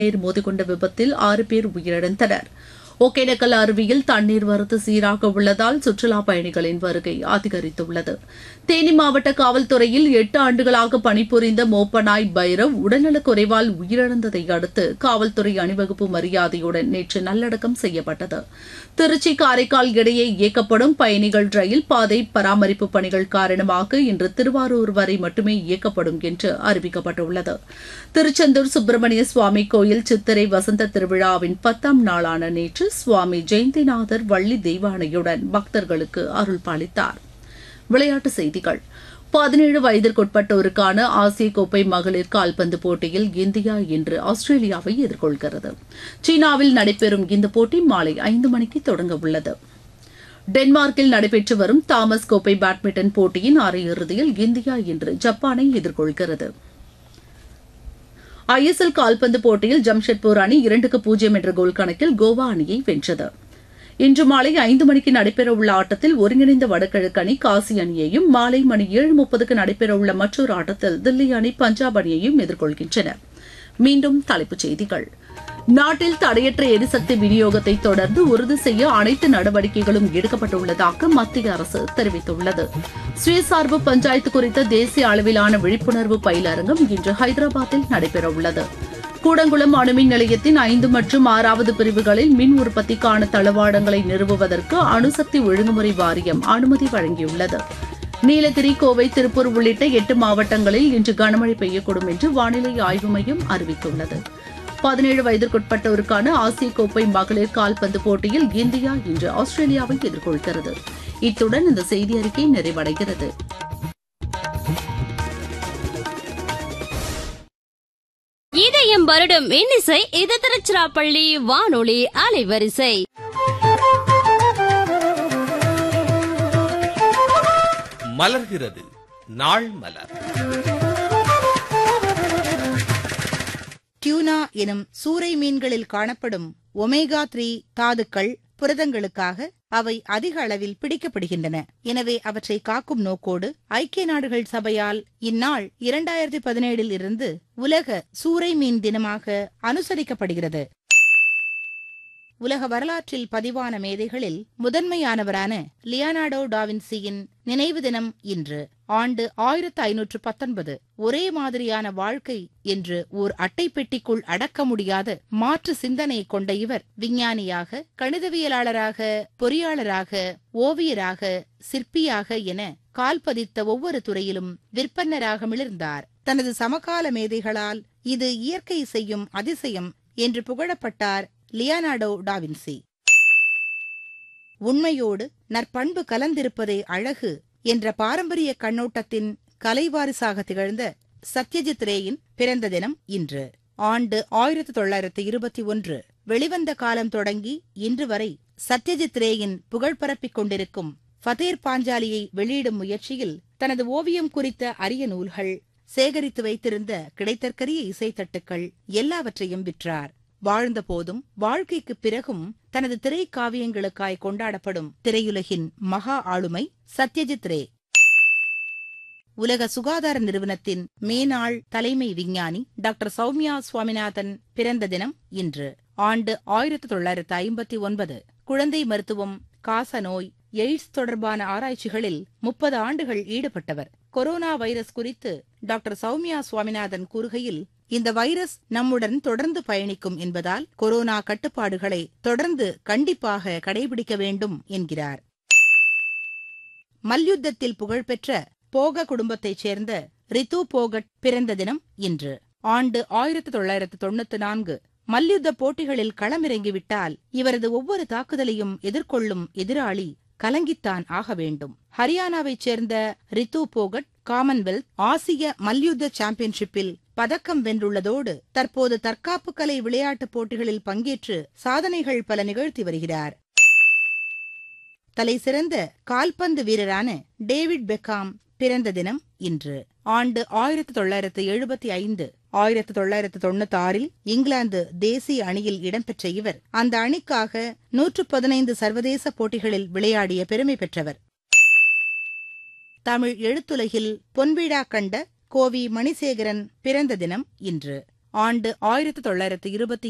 நேர் மோதிக்கொண்ட விபத்தில் ஆறு பேர் உயிரிழந்தனர் ஒகேனக்கல் அருவியில் தண்ணீர் வரத்து சீராக உள்ளதால் சுற்றுலா பயணிகளின் வருகை அதிகரித்துள்ளது தேனி மாவட்ட காவல்துறையில் எட்டு ஆண்டுகளாக பணிபுரிந்த மோப்பனாய் பைரவ் உடல்நலக் குறைவால் உயிரிழந்ததை அடுத்து காவல்துறை அணிவகுப்பு மரியாதையுடன் நேற்று நல்லடக்கம் செய்யப்பட்டது திருச்சி காரைக்கால் இடையே இயக்கப்படும் பயணிகள் ரயில் பாதை பராமரிப்பு பணிகள் காரணமாக இன்று திருவாரூர் வரை மட்டுமே இயக்கப்படும் என்று அறிவிக்கப்பட்டுள்ளது திருச்செந்தூர் சுப்பிரமணிய சுவாமி கோயில் சித்திரை வசந்த திருவிழாவின் பத்தாம் நாளான நேற்று சுவாமி ஜெயந்திநாதர் வள்ளி தெய்வானையுடன் பக்தர்களுக்கு அருள் பாலித்தார் விளையாட்டுச் செய்திகள் பதினேழு வயதிற்குட்பட்டோருக்கான ஆசிய கோப்பை மகளிர் கால்பந்து போட்டியில் இந்தியா இன்று ஆஸ்திரேலியாவை எதிர்கொள்கிறது சீனாவில் நடைபெறும் இந்த போட்டி மாலை ஐந்து மணிக்கு தொடங்க உள்ளது டென்மார்க்கில் நடைபெற்று வரும் தாமஸ் கோப்பை பேட்மிண்டன் போட்டியின் அரையிறுதியில் இந்தியா இன்று ஜப்பானை எதிர்கொள்கிறது ஐஎஸ்எல் கால்பந்து போட்டியில் ஜம்ஷெட்பூர் அணி இரண்டுக்கு பூஜ்ஜியம் என்ற கோல் கணக்கில் கோவா அணியை வென்றது இன்று மாலை ஐந்து மணிக்கு நடைபெறவுள்ள ஆட்டத்தில் ஒருங்கிணைந்த வடகிழக்கு அணி காசி அணியையும் மாலை மணி ஏழு முப்பதுக்கு நடைபெறவுள்ள மற்றொரு ஆட்டத்தில் தில்லி அணி பஞ்சாப் அணியையும் எதிர்கொள்கின்றன மீண்டும் தலைப்புச் செய்திகள் நாட்டில் தடையற்ற எரிசக்தி விநியோகத்தை தொடர்ந்து உறுதி செய்ய அனைத்து நடவடிக்கைகளும் எடுக்கப்பட்டுள்ளதாக மத்திய அரசு தெரிவித்துள்ளது சுயசார்பு பஞ்சாயத்து குறித்த தேசிய அளவிலான விழிப்புணர்வு பயிலரங்கம் இன்று ஹைதராபாத்தில் நடைபெறவுள்ளது கூடங்குளம் அணுமின் நிலையத்தின் ஐந்து மற்றும் ஆறாவது பிரிவுகளில் மின் உற்பத்திக்கான தளவாடங்களை நிறுவுவதற்கு அணுசக்தி ஒழுங்குமுறை வாரியம் அனுமதி வழங்கியுள்ளது நீலகிரி கோவை திருப்பூர் உள்ளிட்ட எட்டு மாவட்டங்களில் இன்று கனமழை பெய்யக்கூடும் என்று வானிலை ஆய்வு மையம் அறிவித்துள்ளது பதினேழு வயதிற்குட்பட்டோருக்கான ஆசிய கோப்பை மகளிர் கால்பந்து போட்டியில் இந்தியா இன்று ஆஸ்திரேலியாவை எதிர்கொள்கிறது இத்துடன் இந்த செய்தி அறிக்கை நிறைவடைகிறது இதயம் வருடம் இன்னிசை இது திருச்சிராப்பள்ளி வானொலி அலைவரிசை மலர்கிறது நாள் மலர் டியூனா எனும் சூறை மீன்களில் காணப்படும் ஒமேகா த்ரீ தாதுக்கள் புரதங்களுக்காக அவை அதிக அளவில் பிடிக்கப்படுகின்றன எனவே அவற்றை காக்கும் நோக்கோடு ஐக்கிய நாடுகள் சபையால் இந்நாள் இரண்டாயிரத்தி பதினேழில் இருந்து உலக சூறை மீன் தினமாக அனுசரிக்கப்படுகிறது உலக வரலாற்றில் பதிவான மேதைகளில் முதன்மையானவரான லியானார்டோ டாவின்சியின் நினைவு தினம் இன்று ஆண்டு ஆயிரத்து ஐநூற்று பத்தொன்பது ஒரே மாதிரியான வாழ்க்கை என்று ஓர் அட்டை பெட்டிக்குள் அடக்க முடியாத மாற்று சிந்தனை கொண்ட இவர் விஞ்ஞானியாக கணிதவியலாளராக பொறியாளராக ஓவியராக சிற்பியாக என கால் பதித்த ஒவ்வொரு துறையிலும் விற்பன்னராக மிளிர்ந்தார் தனது சமகால மேதைகளால் இது இயற்கை செய்யும் அதிசயம் என்று புகழப்பட்டார் லியானார்டோ டாவின்சி உண்மையோடு நற்பண்பு கலந்திருப்பதே அழகு என்ற பாரம்பரிய கண்ணோட்டத்தின் கலைவாரிசாக திகழ்ந்த சத்யஜித் ரேயின் பிறந்த தினம் இன்று ஆண்டு ஆயிரத்தி தொள்ளாயிரத்தி இருபத்தி ஒன்று வெளிவந்த காலம் தொடங்கி இன்று வரை சத்யஜித் ரேயின் புகழ் பரப்பிக் கொண்டிருக்கும் ஃபதேர் பாஞ்சாலியை வெளியிடும் முயற்சியில் தனது ஓவியம் குறித்த அரிய நூல்கள் சேகரித்து வைத்திருந்த கிடைத்தற்கரிய இசைத்தட்டுக்கள் எல்லாவற்றையும் விற்றார் வாழ்ந்த போதும் வாழ்க்கைக்கு பிறகும் தனது திரைக்காவியங்களுக்காய் கொண்டாடப்படும் திரையுலகின் மகா ஆளுமை சத்யஜித் ரே உலக சுகாதார நிறுவனத்தின் மேனாள் தலைமை விஞ்ஞானி டாக்டர் சௌமியா சுவாமிநாதன் பிறந்த தினம் இன்று ஆண்டு ஆயிரத்தி தொள்ளாயிரத்து ஐம்பத்தி ஒன்பது குழந்தை மருத்துவம் காச நோய் எய்ட்ஸ் தொடர்பான ஆராய்ச்சிகளில் முப்பது ஆண்டுகள் ஈடுபட்டவர் கொரோனா வைரஸ் குறித்து டாக்டர் சௌமியா சுவாமிநாதன் கூறுகையில் இந்த வைரஸ் நம்முடன் தொடர்ந்து பயணிக்கும் என்பதால் கொரோனா கட்டுப்பாடுகளை தொடர்ந்து கண்டிப்பாக கடைபிடிக்க வேண்டும் என்கிறார் மல்யுத்தத்தில் புகழ்பெற்ற போக குடும்பத்தைச் சேர்ந்த ரித்து போகட் பிறந்த தினம் இன்று ஆண்டு ஆயிரத்தி தொள்ளாயிரத்து தொண்ணூத்தி நான்கு மல்யுத்த போட்டிகளில் களமிறங்கிவிட்டால் இவரது ஒவ்வொரு தாக்குதலையும் எதிர்கொள்ளும் எதிராளி கலங்கித்தான் ஆக வேண்டும் ஹரியானாவைச் சேர்ந்த ரித்து போகட் காமன்வெல்த் ஆசிய மல்யுத்த சாம்பியன்ஷிப்பில் பதக்கம் வென்றுள்ளதோடு தற்போது தற்காப்பு கலை விளையாட்டுப் போட்டிகளில் பங்கேற்று சாதனைகள் பல நிகழ்த்தி வருகிறார் தலை சிறந்த கால்பந்து வீரரான டேவிட் பெக்காம் பிறந்த தினம் இன்று ஆண்டு ஆயிரத்தி தொள்ளாயிரத்து எழுபத்தி ஐந்து ஆயிரத்தி தொள்ளாயிரத்து தொண்ணூத்தி ஆறில் இங்கிலாந்து தேசிய அணியில் இடம்பெற்ற இவர் அந்த அணிக்காக நூற்று பதினைந்து சர்வதேச போட்டிகளில் விளையாடிய பெருமை பெற்றவர் தமிழ் எழுத்துலகில் பொன்விழா கண்ட கோவி மணிசேகரன் பிறந்த தினம் இன்று ஆண்டு ஆயிரத்து தொள்ளாயிரத்து இருபத்தி